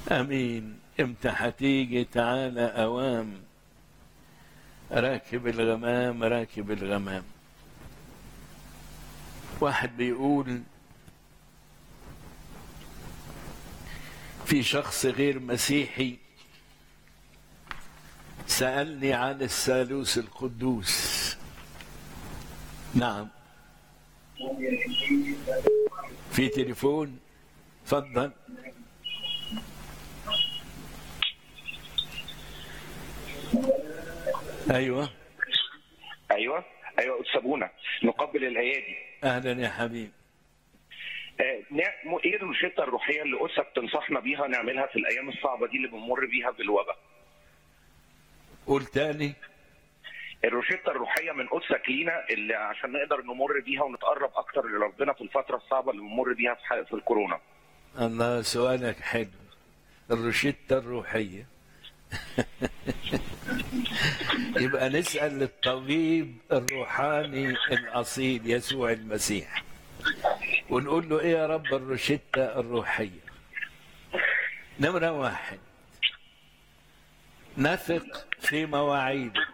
امين امتى هتيجي تعالى اوام راكب الغمام راكب الغمام واحد بيقول في شخص غير مسيحي سألني عن الثالوث القدوس نعم في تليفون تفضل ايوه ايوه ايوه استاذ بونا نقبل الايادي اهلا يا حبيب آه، نع- م- ايه الروشته الروحيه اللي اسك تنصحنا بيها نعملها في الايام الصعبه دي اللي بنمر بيها بالوباء قول تاني الروشته الروحيه من قدسك لينا اللي عشان نقدر نمر بيها ونتقرب اكتر لربنا في الفتره الصعبه اللي بنمر بيها في ح- في الكورونا الله سؤالك حلو الروشتة الروحية يبقى نسأل الطبيب الروحاني الأصيل يسوع المسيح ونقول له إيه يا رب الروشتة الروحية نمرة واحد نثق في مواعيده